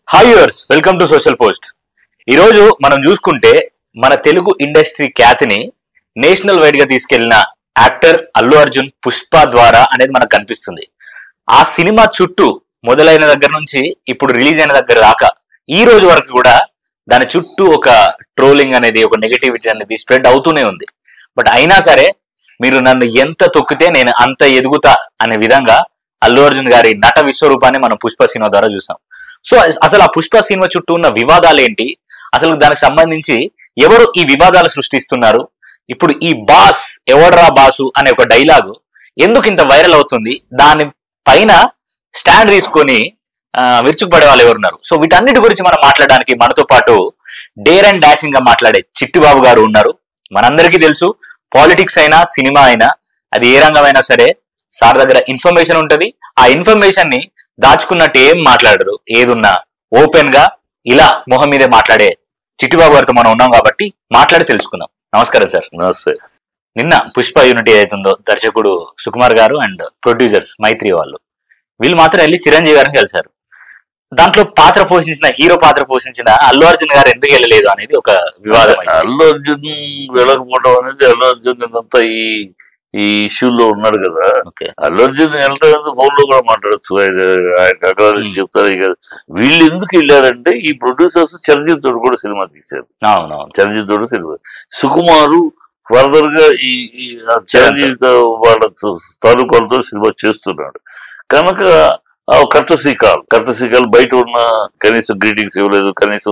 Hi yours welcome to Social Post ఈరోజు మనం చూసుకుంటే మన తెలుగు ఇండస్ట్రీ ఖ్యాతిని నేషనల్ వైడ్ గా తీసుకెళ్లిన యాక్టర్ అల్లు అర్జున్ పుష్ప ద్వారా అనేది మనకు కనిపిస్తుంది ఆ సినిమా చుట్టూ మొదలైన దగ్గర నుంచి ఇప్పుడు రిలీజ్ అయిన దగ్గర దాకా ఈ రోజు వరకు కూడా దాని చుట్టూ ఒక ట్రోలింగ్ అనేది ఒక నెగటివిటీ అనేది స్ప్రెడ్ అవుతూనే ఉంది బట్ అయినా సరే మీరు నన్ను ఎంత తొక్కితే నేను అంత ఎదుగుతా అనే విధంగా అల్లు అర్జున్ గారి నట విశ్వరూపాన్ని మనం పుష్ప సినిమా ద్వారా చూసాం సో అస- అసలు ఆ పుష్ప సినిమా చుట్టూ ఉన్న వివాదాలు ఏంటి అసలు దానికి సంబంధించి ఎవరు ఈ వివాదాలు సృష్టిస్తున్నారు ఇప్పుడు ఈ బాస్ ఎవడరా బాసు అనే ఒక డైలాగు ఎందుకు ఇంత వైరల్ అవుతుంది దాని పైన స్టాండ్ తీసుకొని ఆ, విరుచుకుపడే వాళ్ళు ఎవరున్నారు సో వీటన్నిటి గురించి మనం మాట్లాడడానికి మనతో పాటు డేర్ అండ్ డాషింగ్ గా మాట్లాడే చిట్టిబాబు గారు ఉన్నారు మనందరికీ తెలుసు పాలిటిక్స్ అయినా సినిమా అయినా అది ఏ రంగమైనా సరే సార్ దగ్గర ఇన్ఫర్మేషన్ ఉంటది ఆ ఇన్ఫర్మేషన్ ని దాచుకున్నట్టు ఏం మాట్లాడరు ఏదున్నా ఓపెన్ గా ఇలా మొహం మీదే మాట్లాడే చిట్టిబాబు గారితో మనం ఉన్నాం కాబట్టి మాట్లాడి తెలుసుకుందాం నమస్కారం సార్ నమస్తే నిన్న పుష్ప యూనిట్ ఏదైతుందో దర్శకుడు సుకుమార్ గారు అండ్ ప్రొడ్యూసర్స్ మైత్రి వాళ్ళు వీళ్ళు మాత్రం వెళ్ళి చిరంజీవి గారిని కలిశారు దాంట్లో పాత్ర పోషించిన హీరో పాత్ర పోషించిన అల్లు అర్జున్ గారు ఎందుకు వెళ్ళలేదు అనేది ఒక వివాదం అయింది. అల్లు అర్జున్ వెళ్ళకపోవడం అనేది అల్లు అర్జున్ అంతా ఈ ఈ ఇష్యూలో ఉన్నాడు కదా ఓకే అల్లు అర్జున్ వెళ్ళడం ఫోన్ లో కూడా మాట్లాడచ్చు ఆయన ఆయన అగ్రవాళ్ళు చెప్తారు ఇక వీళ్ళు ఎందుకు వెళ్ళారంటే ఈ ప్రొడ్యూసర్స్ చిరంజీవి తోడు కూడా సినిమా తీశారు అవునవును చిరంజీవి తోడు సినిమా సుకుమారు ఫర్దర్ గా ఈ ఈ ఆ చిరంజీవితో వాళ్ళ తాలూకాలతో సినిమా చేస్తున్నాడు కనుక కర్టసీ కాల్ కర్టసీ కాల్ బయట ఉన్న కనీసం గ్రీటింగ్స్ ఇవ్వలేదు కనీసం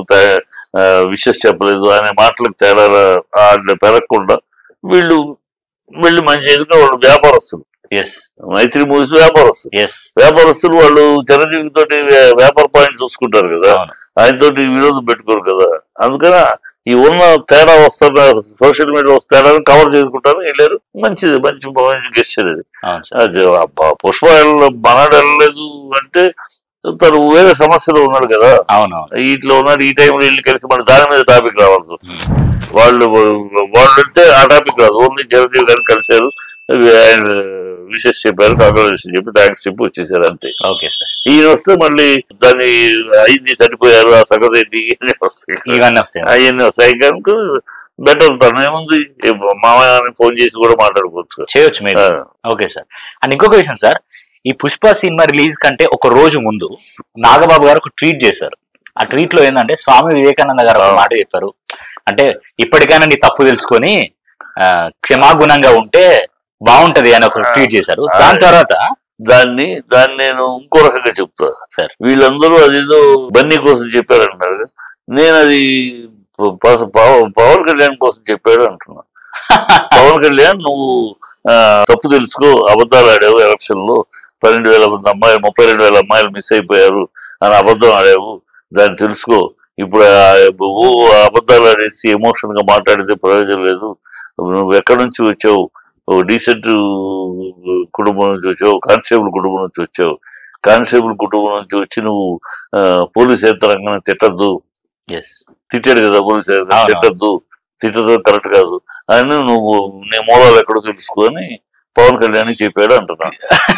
విషెస్ చెప్పలేదు అనే మాటలకు తేడా రా- పెరగకుండా వీళ్ళు వీళ్ళు మంచి ఎదుగుతున్న వాళ్ళు వ్యాపారస్తులు ఎస్ మైత్రి మూవీస్ వ్యాపారస్తులు ఎస్ వ్యాపారస్తులు వాళ్ళు చిరంజీవి తోటి వ్యా- వ్యాపార పాయింట్ చూసుకుంటారు కదా అవును ఆయనతోటి విరోధం పెట్టుకోరు కదా అందుకని ఈ ఉన్న తేడా వస్తున్న సోషల్ మీడియా వస్తే తేడాను కవర్ చేసుకుంటారు వెళ్ళారు మంచిది మంచి మంచి గెస్చర్ అది అవును సార్ అది అబ్బా, పుష్ప వెళ్ళ- మనడు వెళ్ళలేదు అంటే తను వేరే సమస్యలో ఉన్నాడు కదా అవునవును ఇట్లా ఉన్నాడు ఈ టైంలో వెళ్ళి కలిసి మన దాని మీద టాపిక్ రావాల్సి వస్తుంది వాళ్ళు వాళ్ళు వెళ్తే ఆ టాపిక్ రాదు ఓన్లీ చిరంజీవి గారిని కలిశారు ఆయన విషెస్ చెప్పారు కాంగ్రెస్ చెప్పి థ్యాంక్స్ చెప్పి వచ్చేసారు అంతే ఓకే సార్ ఈయన వస్తే మళ్ళీ దాన్ని అయింది చనిపోయారు ఆ సంగతి ఏంటి ఇవన్నీ వస్తాయి ఇవన్నీ వస్తాయి అవన్నీ వస్తాయి కనుక బెటర్ తను ఏముంది మామయ్య ఫోన్ చేసి కూడా మాట్లాడుకోవచ్చు చేయొచ్చు మీరు ఆ, ఓకే సార్ అండ్ ఇంకొక విషయం సార్ ఈ పుష్ప సినిమా రిలీజ్ కంటే ఒక రోజు ముందు నాగబాబు గారు ఒక ట్వీట్ చేశారు ఆ ట్వీట్ లో ఏంటంటే స్వామి వివేకానంద గారు ఒక మాట చెప్పారు అంటే ఇప్పటికైనా నీ తప్పు తెలుసుకొని ఆ, క్షమాగుణంగా ఉంటే బాగుంటది అని ఒక ట్వీట్ చేశారు దాని తర్వాత దాన్ని దాన్ని నేను ఇంకో రకంగా చెప్తా సార్ వీళ్ళందరూ అదేదో బన్నీ కోసం చెప్పారంటున్నారు కదా. నేను అది ప- ప- పవ- పవన్ కళ్యాణ్ కోసం చెప్పాడు అంటున్నా పవన్ కళ్యాణ్ నువ్వు ఆ, తప్పు తెలుసుకో అబద్ధాలు ఆడావు ఎలక్షన్ లో పన్నెండు వేల మంది అమ్మాయిలు ముప్పై రెండు వేల అమ్మాయిలు మిస్ అయిపోయారు అని అబద్ధం ఆడావు దాన్ని తెలుసుకో ఇప్పుడు ఆ నువ్వు ఆ అబద్ధాలు ఆడేసి ఎమోషన్ గా మాట్లాడితే ప్రయోజనం లేదు నువ్వు ఎక్కడి నుంచి వచ్చావు డీసెంట్ కుటుంబం నుంచి వచ్చావు కానిస్టేబుల్ కుటుంబం నుంచి వచ్చావు కానిస్టేబుల్ కుటుంబం నుంచి వచ్చి నువ్వు ఆ, పోలీస్ యంత్రాంగాన్ని తిట్టద్దు ఎస్ తిట్టాడు కదా పోలీస్ యంత్రాంగం, అవును. తిట్టద్దు తిట్టడం కరెక్ట్ కాదు అని నువ్వు నీ మూలాలు ఎక్కడో తెలుసుకొని పవన్ కళ్యాణ్ చెప్పాడు అంటున్నాను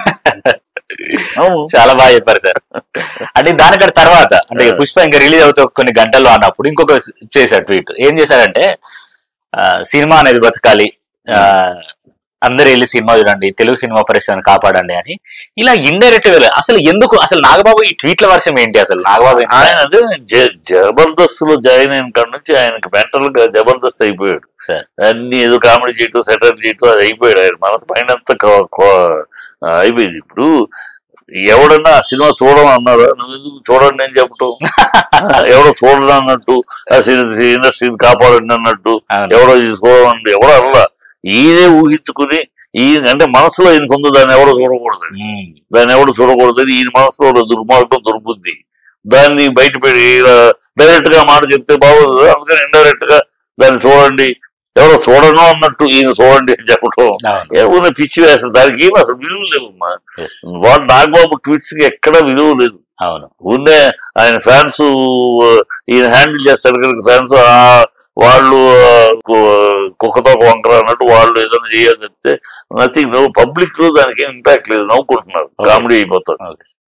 అవును చాలా బాగా చెప్పారు సార్ అంటే దానికంటే తర్వాత అంటే ఆ. పుష్ప ఇంకా రిలీజ్ అవుతూ కొన్ని గంటల్లో అన్నప్పుడు ఇంకొక చేశారు ట్వీట్ ఏం చేశారంటే ఆ, సినిమా అనేది బతకాలి ఆ, అందరూ వెళ్ళి సినిమా చూడండి తెలుగు సినిమా పరిశ్రమను కాపాడండి అని ఇలా ఇండైరెక్ట్ గా అసలు ఎందుకు అసలు నాగబాబు ఈ ట్వీట్ల వర్షం ఏంటి అసలు నాగబాబు ఏంటి? ఆయన అదే జ- జబర్దస్త్ లో జాయిన్ అయిన కాడ నుంచి ఆయనకి మెంటల్ గా జబర్దస్త్ అయిపోయాడు సార్ అన్ని ఏదో కామెడీ చేయటం సెటర్ చేయటం అది అయిపోయాడు ఆయన మన పైన అంతా క- క- అయిపోయింది ఇప్పుడు ఎవడన్నా ఆ సినిమా చూడడం అన్నారా నువ్వు ఎందుకు చూడండి అని చెప్పటం ఎవడో చూడడం అన్నట్టు ఆ ఇండస్ట్రీని కాపాడండి అన్నట్టు అవును. ఎవడో చూడండి ఎవడో అలా ఈయనే ఊహించుకుని ఈయన అంటే మనసులో ఈయనకు ఉందో దాన్ని ఎవడో చూడకూడదు ఉమ్, దాన్ని ఎవడు చూడకూడదు అని ఈయన మనసులో ఉన్న దుర్మార్గం దుర్బుద్ధి దాన్ని బయట పెట్టి డైరెక్ట్ గా మాట చెప్తే బాగోదు అందుకని ఇండైరెక్ట్ గా దాన్ని చూడండి ఎవరో చూడను అన్నట్టు ఈయన చూడండి అని చెప్పడం అవును ఏమన్నా పిచ్చి వేస్తారు దానికి ఏం అసలు విలువ లేవమ్మా yes, వాడు నాగబాబు ట్వీట్స్ కి ఎక్కడ విలువ లేదు అవును ఉన్నే ఆయన ఫ్యాన్స్ ఈయన హ్యాండిల్ చేస్తాడు కనుక ఫ్యాన్స్ వాళ్ళు ఆ, కు- కుక్కతో వంకర అన్నట్టు వాళ్ళు ఏదైనా చేయాలని చెప్తే నథింగ్ పబ్లిక్ లో దానికి ఏం ఇంపాక్ట్ లేదు నవ్వుకుంటున్నారు కామెడీ అయిపోతుంది okay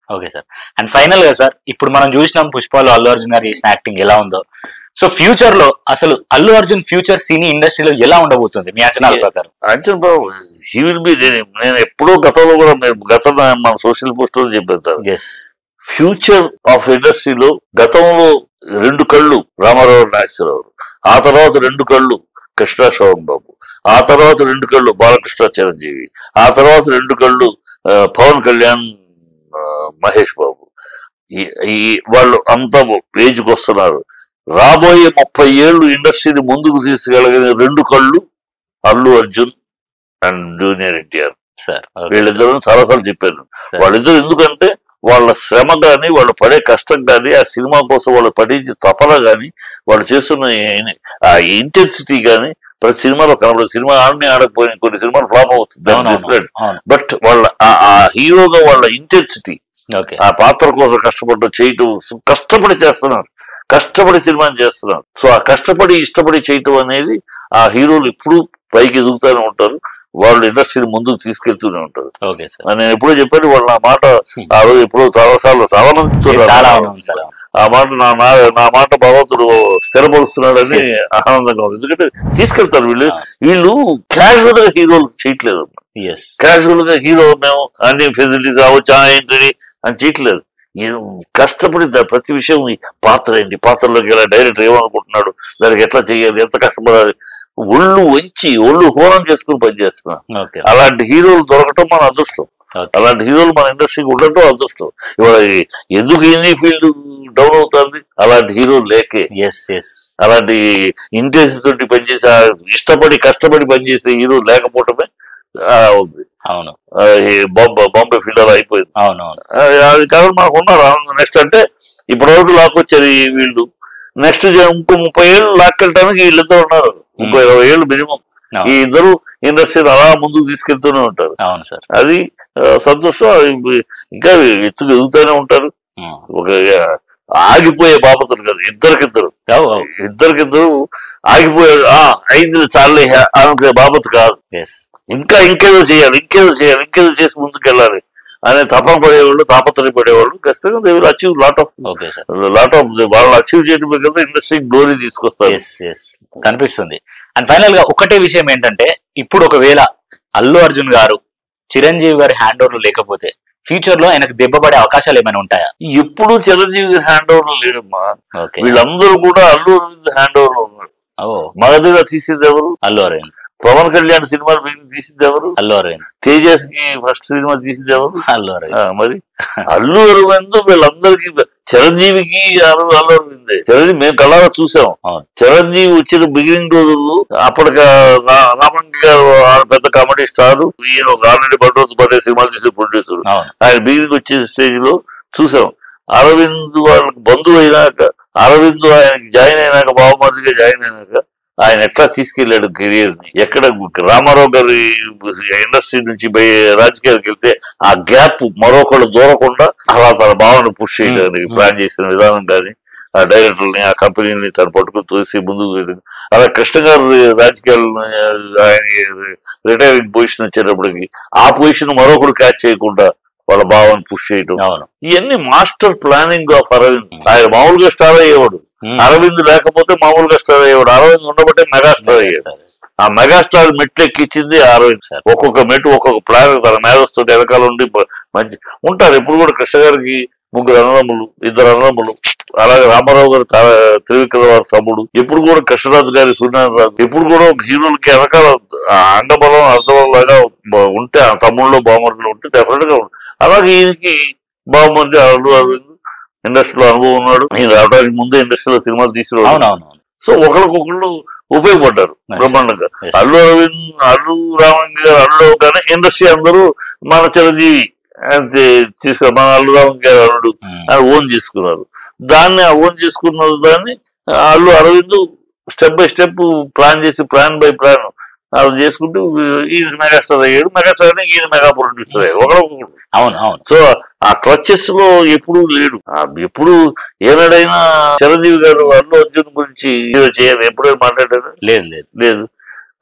okay sir and final గా సార్ ఇప్పుడు మనం చూసినాం పుష్పలో అల్లు అర్జున్ గారు చేసిన యాక్టింగ్ ఎలా ఉందో సో ఫ్యూచర్ లో అసలు అల్లు అర్జున్ ఫ్యూచర్ సినీ ఇండస్ట్రీలో ఎలా ఉండబోతుంది మీ అంచనాల ప్రకారం అంచనా బాబు హీ విల్ బి నేను నేను ఎప్పుడో గతంలో కూడా మేము గత మన సోషల్ పోస్ట్ లో చెప్పేస్తాను ఎస్ ఫ్యూచర్ ఆఫ్ ఇండస్ట్రీలో గతంలో రెండు కళ్ళు రామారావు నాగేశ్వరరావు ఆ తర్వాత రెండు కళ్ళు కృష్ణ శోభన్ బాబు ఆ తర్వాత రెండు కళ్ళు బాలకృష్ణ చిరంజీవి ఆ తర్వాత రెండు కళ్ళు ఆ, పవన్ కళ్యాణ్ ఆ, మహేష్ బాబు ఈ- ఈ వాళ్ళు అంతా ఏజ్కి వస్తున్నారు రాబోయే ముప్పై ఏళ్ళు ఇండస్ట్రీని ముందుకు తీసుకెళ్ళగిన రెండు కళ్ళు Allu Arjun and junior NTR sir వీళ్ళిద్దరూ చాలాసార్లు చెప్పాను వాళ్ళిద్దరు ఎందుకంటే వాళ్ళ శ్రమ కానీ వాళ్ళు పడే కష్టం కానీ ఆ సినిమా కోసం వాళ్ళు పడే తపన కానీ వాళ్ళు చేస్తున్న ఈ- ఆ ఇంటెన్సిటీ కానీ ప్రతి సినిమాలో కనబడదు సినిమా ఆడని ఆడకపోయిన కొన్ని సినిమాలు ఫ్లాప్ అవుతుంది అవునవును అవును బట్ వాళ్ళ ఆ- ఆ హీరోగా వాళ్ళ ఇంటెన్సిటీ ఓకే ఆ పాత్ర కోసం కష్టపడడం చేయటం కష్టపడి చేస్తున్నారు కష్టపడి సినిమాని చేస్తున్నారు సో ఆ కష్టపడి ఇష్టపడి చేయటం అనేది ఆ హీరోలు ఎప్పుడు పైకి ఎదుగుతూనే ఉంటారు వాళ్ళు ఇండస్ట్రీని ముందుకు తీసుకెళ్తూనే ఉంటారు ఓకే సార్ నేను ఎప్పుడో చెప్పాను వాళ్ళ నా మాట ఆ రోజు ఎప్పుడో చాలా సార్లు చాలా మంది చాలా అవును సార్ ఆ మాట నా నా- నా మాట భగవంతుడు స్థిరపరుస్తున్నాడని Yes. ఆనందంగా ఉంది ఎందుకంటే తీసుకెళ్తారు వీళ్ళు Ah. వీళ్ళు క్యాజువల్ గా హీరోలు చేయట్లేదు ఎస్ క్యాజువల్ గా హీరో మేము అన్ని ఫెసిలిటీస్ అవ్వచ్చు ఏంటి అని చేయట్లేదు ఈయన కష్టపడి దా- ప్రతి విషయం ఈ పాత్ర ఏంటి పాత్రలోకి ఎలా డైరెక్టర్ ఏమనుకుంటున్నాడు దానికి ఎట్లా చేయాలి ఎంత కష్టపడాలి ఒళ్ళు వంచి ఒళ్ళు హోనం చేసుకుని పనిచేస్తున్నాం ఓకే అలాంటి హీరోలు దొరకటం మన అదృష్టం ఓకే అలాంటి హీరోలు మన ఇండస్ట్రీకి ఉండటం అదృష్టం ఇవాళ ఈ- ఎందుకు ఎన్ని ఫీల్డ్ డౌన్ అవుతుంది అలాంటి హీరోలు లేకే ఎస్ ఎస్ అలాంటి ఇంటెన్స్ తోటి పనిచేసే ఆ ఇష్టపడి కష్టపడి పనిచేసే హీరో లేకపోవటమే ఆ, ఉంది అవును ఆ, ఈ బాంబే బాంబే ఫీల్డ్ అలా అయిపోయింది అవును అవును ఆ, అది కాదు మనకు ఉన్నారు నెక్స్ట్ అంటే ఇప్పటి వరకు లాక్కొచ్చారు ఈ వీళ్ళు నెక్స్ట్ ఇంకో ముప్పై ఏళ్ళు లాక్కెళ్ళటానికి వీళ్ళిద్దరు ఉన్నారు ఇంకో ఇరవై ఏళ్ళు మినిమం అవును. ఈ ఇద్దరు ఇండస్ట్రీని అలా ముందుకు తీసుకెళ్తూనే ఉంటారు అవును సార్ అది ఆ, సంతోషం అది ఇంకా ఎత్తుకు ఎదుగుతూనే ఉంటారు ఉమ్. ఒక ఆ, ఆగిపోయే బాపతులు కాదు ఇద్దరికిద్దరు అవు అవు ఇద్దరికిద్దరు ఆగిపోయారు ఆ అయింది చాలే అనుకునే బాపతు కాదు ఎస్ ఇంకా ఇంకేదో చేయాలి ఇంకేదో చేయాలి ఇంకేదో చేసి ముందుకు వెళ్ళాలి అనే తపన పడేవాళ్ళు తాపత్రయ పడేవాళ్ళు ఖచ్చితంగా they will achieve lot of okay sir lot of వాళ్ళు అచీవ్ చేయడం కదా ఇండస్ట్రీ గ్లోరీ తీసుకొస్తారు ఎస్ ఎస్ కనిపిస్తుంది అండ్ ఫైనల్ గా ఒకటే విషయం ఏంటంటే ఇప్పుడు ఒకవేళ అల్లు అర్జున్ గారు చిరంజీవి గారి హ్యాండ్ ఓవర్ లేకపోతే ఫ్యూచర్ లో ఆయనకు దెబ్బపడే అవకాశాలు ఏమైనా ఉంటాయా ఎప్పుడు చిరంజీవి హ్యాండ్ ఓవర్ లేడమ్మా ఓకే వీళ్ళందరూ కూడా అల్లు అరవింద్ హ్యాండ్ ఓవర్ లో ఉన్నారు ఓ మొదటిగా తీసింది ఎవరు అల్లు అరవింద్ పవన్ కళ్యాణ్ సినిమాలు బిగిన్ తీసింది ఎవరు అల్లు అరవింద్ తేజస్ కి ఫస్ట్ సినిమా తీసింది ఎవరు అల్లు ఆ, అరవింద్ మరి అల్లు అరవింద్ వీళ్ళందరికీ చిరంజీవికి అల్లు అల్లు అరవిందే చిరంజీవి మేము కళ్ళారా చూసాం అవును. చిరంజీవి వచ్చిన బిగినింగ్ రోజుల్లో అప్పటికి రామంగి గారు ఆ పెద్ద కామెడీ స్టార్ ఈయన ఒక ఆల్రెడీ బండోతు పడే సినిమాలు తీసే ప్రొడ్యూసర్ అవును ఆయన బిగినింగ్ వచ్చే స్టేజ్ లో చూసాం అరవింద్ వాళ్ళకి బంధువు అయినాక అరవింద్ ఆయనకి జాయిన్ అయినాక బావమరిదిగా జాయిన్ అయినాక ఆయన ఎట్లా తీసుకెళ్లాడు కెరియర్ ని ఎక్కడ రామారావు గారి ఇండస్ట్రీ నుంచి బయ- రాజకీయాలకు వెళ్తే ఆ గ్యాప్ మరొకళ్ళు దూరకుండా అలా తన భావన పుష్ చేయడానికి Hmm. ప్లాన్ చేసిన విధానం కానీ ఆ డైరెక్టర్ని ఆ కంపెనీని తను పట్టుకుని తోసి ముందుకు వెళ్ళింది అలా కృష్ణ గారు రాజకీయాలు ఆయన రిటైరింగ్ పొజిషన్ వచ్చేటప్పటికి ఆ పొజిషన్ మరొకడు క్యాచ్ చేయకుండా వాళ్ళ భావన పుష్ చేయటం అవును ఇవన్నీ మాస్టర్ ప్లానింగ్ ఆఫ్ అరవింద్ ఆయన మామూలుగా స్టార్ అయ్యేవాడు ఉమ్. అరవింద్ లేకపోతే మామూలుగా స్టార్ అయ్యేవాడు అరవింద్ ఉండబట్టే మెగాస్టార్ అయ్యాడు ఆ మెగాస్టార్ మెట్లు ఎక్కించింది అరవింద్ సార్. ఒక్కొక్క మెట్టు ఒక్కొక్క ప్లాన్ తన మేధస్తో వెనకాల ఉండి బ- మంచి ఉంటారు ఎప్పుడు కూడా కృష్ణ గారికి ముగ్గురు అన్నదమ్ములు ఇద్దరు అన్నదమ్ములు అలాగే రామారావు గారు తా- త్రివిక్రమ వారి తమ్ముడు ఎప్పుడు కూడా కృష్ణరాజు గారి సూర్యనారాయణ ఎప్పుడు కూడా ఒక హీరోలకి వెనకాల ఆ అంగబలం అర్థబలం లాగా బ- ఉంటే ఆ తమ్ముళ్ళు బామ్మర్లు ఉంటే డెఫినెట్ గా ఉంటుంది అలాగే ఈయనకి బామ్మర్ది అల్లు అరవింద్ ఇండస్ట్రీలో అనుభవం ఉన్నాడు ఈయన రావడానికి ముందే ఇండస్ట్రీలో సినిమాలు తీసుకురావడం అవును అవును అవును సో ఒకరికొకళ్ళు ఉపయోగపడ్డారు Nice. బ్రహ్మాండంగా Yes. అల్లు అరవింద్ అల్లు రామలింగ గారు అల్లు కానీ ఇండస్ట్రీ అందరూ మన చిరంజీవి అని తీసుకు మన అల్లు రామలింగ గారు అల్లుడు ఉమ్. అని ఓన్ చేసుకున్నారు దాన్ని ఓన్ చేసుకున్న దాన్ని Allu Aravind step by step plan చేసి ప్లాన్ బై ప్లాన్ అది చేసుకుంటూ ఈయన మెగాస్టార్ అయ్యాడు మెగాస్టార్ అని ఈయన మెగా ప్రొడ్యూసర్ అయ్యాడు ఒకరొకరు అవును అవును సో ఆ క్లచెస్ లో ఎప్పుడు లేడు ఆ ఎప్పుడు ఏనాడైనా చిరంజీవి గారు అల్లు అర్జున్ గురించి ఏదో చేయాలి ఎప్పుడైనా మాట్లాడారు లేదు లేదు లేదు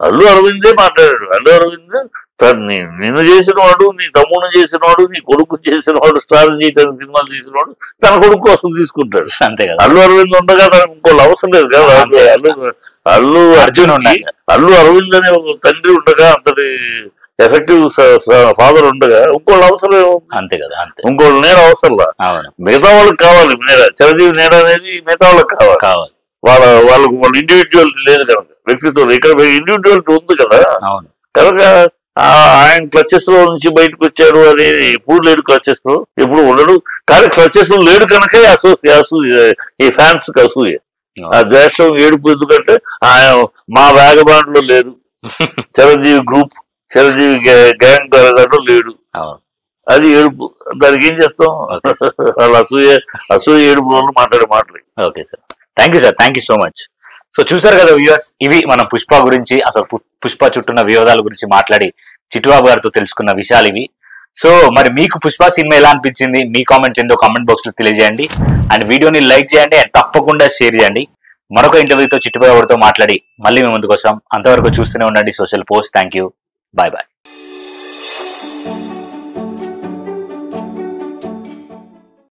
అల్లు అరవిందే మాట్లాడాడు అల్లు అరవింద్ తను ని- నిన్ను చేసినవాడు నీ తమ్ముడు చేసినవాడు నీ కొడుకు చేసినవాడు స్టార్ చేయడానికి సినిమాలు తీసినవాడు తన కొడుకు కోసం తీసుకుంటాడు అంతే కదా అల్లు అరవింద్ ఉండగా తనకు ఇంకోళ్ళు అవసరం లేదు కదా అంతే. అల్లు అల్లు అర్జున్ అర్జున్ ఉండాలి. అల్లు అరవింద్ అనే ఒక తండ్రి ఉండగా అంతటి ఎఫెక్టివ్ ఫాదర్ ఉండగా ఇంకోళ్ళు అవసరం ఏముంది? అంతే కదా అంతే ఇంకోళ్ళు నీడ అవసరంలా అవును మిగతా వాళ్ళకి కావాలి నీడ చిరంజీవి నీడ అనేది మిగతా వాళ్ళకి కావాలి కావాలి వాళ్ళ వాళ్ళకు వాళ్ళ ఇండివిజువాలిటీ లేదు కనుక వ్యక్తిత్వం ఇక్కడ ఇండివిజువాలిటీ ఉంది కదా అవును కనుక ఆ- ఆయన క్లచెస్ లో నుంచి బయటకు వచ్చాడు అనేది ఎప్పుడు లేడు క్లచెస్ లో ఎప్పుడు ఉండడు కానీ క్లచెస్ లో లేడు కనుక అసూయ అసూయ ఈ ఫ్యాన్స్ కి అసూయ ఆ ద్వేషం ఏడుపు ఎందుకంటే ఆయన మా వ్యాగబాండ్ లో లేదు చిరంజీవి గ్రూప్ చిరంజీవి గ్యాంగ్ దాంట్లో లేడు అవును అది ఏడుపు దానికి ఏం చేస్తాం Okay, వాళ్ళ అసూయ అసూయ ఏడుపు వల్ల మాట్లాడే మాటలు okay sir thank you sir thank you so much so చూసారు కదా వ్యూవర్స్ ఇవి మనం పుష్ప గురించి అసలు పు- పుష్ప చుట్టూన్న వివాదాల గురించి మాట్లాడి చిట్టుబాబు గారితో తెలుసుకున్న విషయాలు ఇవి సో మరి మీకు పుష్ప సినిమా ఎలా అనిపించింది మీ కామెంట్స్ ఏంటో కామెంట్ బాక్స్ లో తెలియజేయండి అండ్ వీడియోని లైక్ చేయండి అండ్ తప్పకుండా షేర్ చేయండి మరొక ఇంటర్వ్యూతో చిట్టుబాబు గారితో మాట్లాడి మళ్ళీ మేము ముందుకు వస్తాం అంతవరకు చూస్తూనే ఉండండి Social Post thank you bye bye